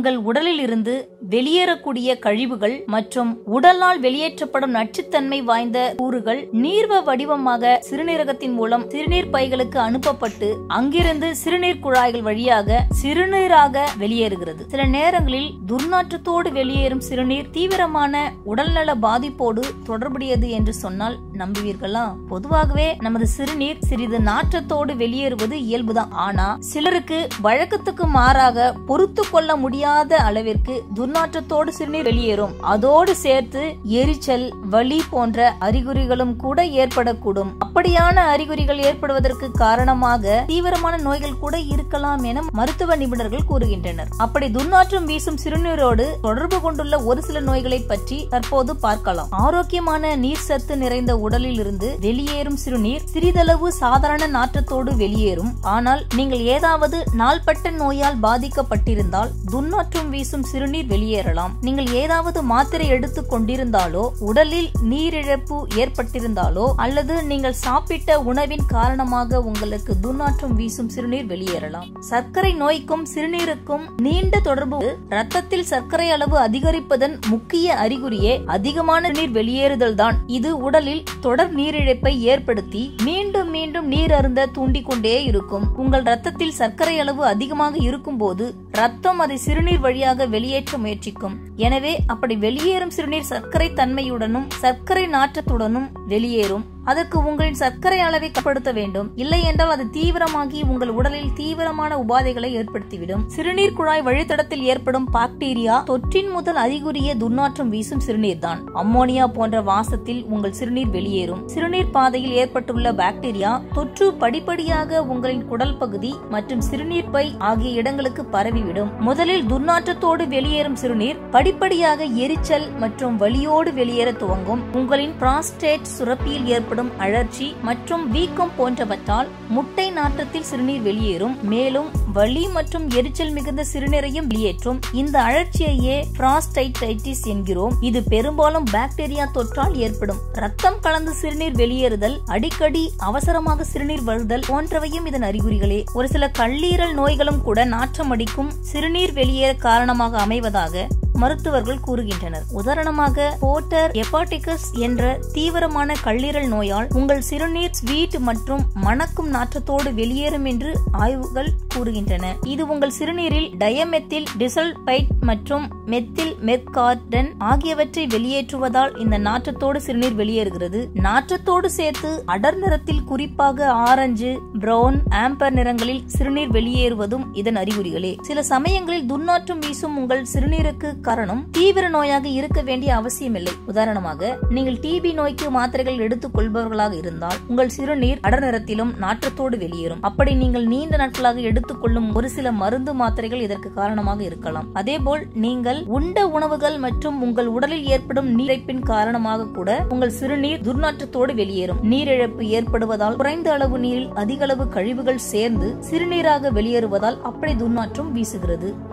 உங்கள் உடலில் இருந்து வெளியேறக்கூடிய கழிவுகள் மற்றும் உடலால் வெளியேற்றப்படும் நச்சுத்தன்மை வாய்ந்த கூறுகள் நீர்வ வடிவமாக சிறுநீரகத்தின் மூலம் சிறுநீர் பைகளுக்கு அனுப்பப்பட்டு அங்கிருந்து சிறுநீர் குழாய்கள் வழியாக சிறுநீராக வெளியேறுகிறது சில நேரங்களில் துர்நாற்றத்தோடு வெளியேறும் சிறுநீர் தீவிரமான உடல்நல பாதிப்போடு தொடர்புடையது என்று சொன்னால் நம்புவீர்களா பொதுவாகவே நமது சிறுநீர் சிறிது நாற்றத்தோடு வெளியேறுவது இயல்புதான் ஆனா சிலருக்கு வழக்கத்துக்கு மாறாக பொறுத்து கொள்ள முடியாத அளவிற்கு துர்நாற்றத்தோடு சிறுநீர் வெளியேறும் அதோடு சேர்த்து எரிச்சல் வலி போன்ற அறிகுறிகளும் கூட ஏற்படக்கூடும் அப்படியான அறிகுறிகள் ஏற்படுவதற்கு காரணமாக தீவிரமான நோய்கள் கூட இருக்கலாம் என மருத்துவ நிபுணர்கள் கூறுகின்றனர் அப்படி துர்நாற்றம் வீசும் சிறுநீரோடு தொடர்பு கொண்டுள்ள ஒரு சில நோய்களை பற்றி தற்போது பார்க்கலாம் ஆரோக்கியமான நீர் சத்து நிறைந்த உடலில் இருந்து வெளியேறும் சிறுநீர் சிறிதளவு சாதாரண நாற்றத்தோடு வெளியேறும் ஆனால் நீங்கள் ஏதாவது நாள்பட்ட நோயால் பாதிக்கப்பட்டிருந்தால் துர்நாற்றம் வீசும் சிறுநீர் வெளியேறலாம் நீங்கள் ஏதாவது மாத்திரை எடுத்துக் கொண்டிருந்தாலோ உடலில் நீரிழப்பு ஏற்பட்டிருந்தாலோ அல்லது நீங்கள் சாப்பிட்ட உணவின் காரணமாக உங்களுக்கு துர்நாற்றம் வீசும் சிறுநீர் வெளியேறலாம் சர்க்கரை நோய்க்கும் சிறுநீருக்கும் நீண்ட தொடர்பு ரத்தத்தில் சர்க்கரை அளவு அதிகரிப்பதன் முக்கிய அறிகுறியே அதிகமான நீர் வெளியேறுதல் தான் இது உடலில் தொடர் நீரிழப்பை ஏற்படுத்தி மீண்டும் மீண்டும் நீர் அருந்த தூண்டிக் கொண்டே இருக்கும் உங்கள் ரத்தத்தில் சர்க்கரை அளவு அதிகமாக இருக்கும் போது ரத்தம் அதை சிறுநீர் வழியாக வெளியேற்ற முயற்சிக்கும் எனவே அப்படி வெளியேறும் சிறுநீர் சர்க்கரை தன்மையுடனும் சர்க்கரை நாற்றத்துடனும் வெளியேறும் அதற்கு உங்களின் சர்க்கரை அளவை கட்டுப்படுத்த வேண்டும் இல்லை என்றால் அது தீவிரமாகி உங்கள் உடலில் தீவிரமான உபாதைகளை ஏற்படுத்திவிடும் சிறுநீர் குழாய் வழித்தடத்தில் ஏற்படும் பாக்டீரியா தொற்றின் முதல் அறிகுறிய துர்நாற்றம் வீசும் சிறுநீர் தான் அம்மோனியா போன்ற வாசத்தில் உங்கள் சிறுநீர் வெளியேறும் சிறுநீர் பாதையில் ஏற்பட்டுள்ள பாக்டீரியா தொற்று படிப்படியாக உங்களின் குடல் பகுதி மற்றும் சிறுநீர் பை ஆகிய இடங்களுக்கு பரவிவிடும் முதலில் துர்நாற்றத்தோடு வெளியேறும் சிறுநீர் படிப்படியாக எரிச்சல் மற்றும் வலியோடு வெளியேற துவங்கும் உங்களின் பிராஸ்டேட் சுரப்பியில் ஏற்படும் அழற்சி மற்றும் வீக்கம் போன்றவற்றால் முட்டை நாற்றத்தில் சிறுநீர் வெளியேறும் மேலும் வலி மற்றும் எரிச்சல் மிகுந்த சிறுநீரையும் வெளியேற்றும் இந்த அழற்சியையே பிராஸ்டைடைட்டிஸ் என்கிறோம் இது பெரும்பாலும் பாக்டீரியா தொற்றால் ஏற்படும் ரத்தம் கலந்து சிறுநீர் வெளியேறுதல் அடிக்கடி அவசரமாக சிறுநீர் வருதல் போன்றவையும் இதன் அறிகுறிகளே ஒரு சில கல்லீரல் நோய்களும் கூட நாற்றம் அடிக்கும் சிறுநீர் வெளியேற காரணமாக அமைவதாக மருத்துவர்கள் கூறுகின்றனர் உதாரணமாக போட்டர் எபாட்டிகஸ் என்ற தீவிரமான கல்லீரல் நோயால் உங்கள் சிறுநீர் ஸ்வீட் மற்றும் மணக்கும் நாற்றத்தோடு வெளியேறும் என்று ஆய்வுகள் கூறுகின்றன இது உங்கள் சிறுநீரில் டயமெத்தில் டிசல்பைட் மற்றும் மெத்தில் மெர்கார்டன் ஆகியவற்றை வெளியேற்றுவதால் இந்த நாற்றத்தோடு சிறுநீர் வெளியேறுகிறது நாற்றத்தோடு சேர்த்து அடர் நிறத்தில் குறிப்பாக ஆரஞ்சு பிரவுன் ஆம்பர் நிறங்களில் சிறுநீர் வெளியேறுவதும் இதன் அறிகுறிகளே சில சமயங்களில் துர்நாற்றம் வீசும் உங்கள் சிறுநீருக்கு காரணம் தீவிர நோயாக இருக்க வேண்டிய அவசியமில்லை உதாரணமாக நீங்கள் டிபி நோய்க்கு மாத்திரைகள் எடுத்துக் கொள்பவர்களாக இருந்தால் உங்கள் சிறுநீர் அடர் நிறத்திலும் நாற்றத்தோடு வெளியேறும் அப்படி நீங்கள் நீண்ட நாட்களாக எடுத்துக்கொள்ளும் ஒரு சில மருந்து மாத்திரைகள் இதற்கு காரணமாக இருக்கலாம் அதேபோல் நீங்கள் உண்ட உணவுகள் மற்றும் உங்கள் உடலில் ஏற்படும் நீரிழப்பின் காரணமாக கூட உங்கள் சிறுநீர் துர்நாற்றத்தோடு வெளியேறும் நீரிழப்பு ஏற்படுவதால் குறைந்த அளவு நீரில் அதிக அளவு கழிவுகள் சேர்ந்து சிறுநீராக வெளியேறுவதால் அப்படி துர்நாற்றம் வீசுகிறது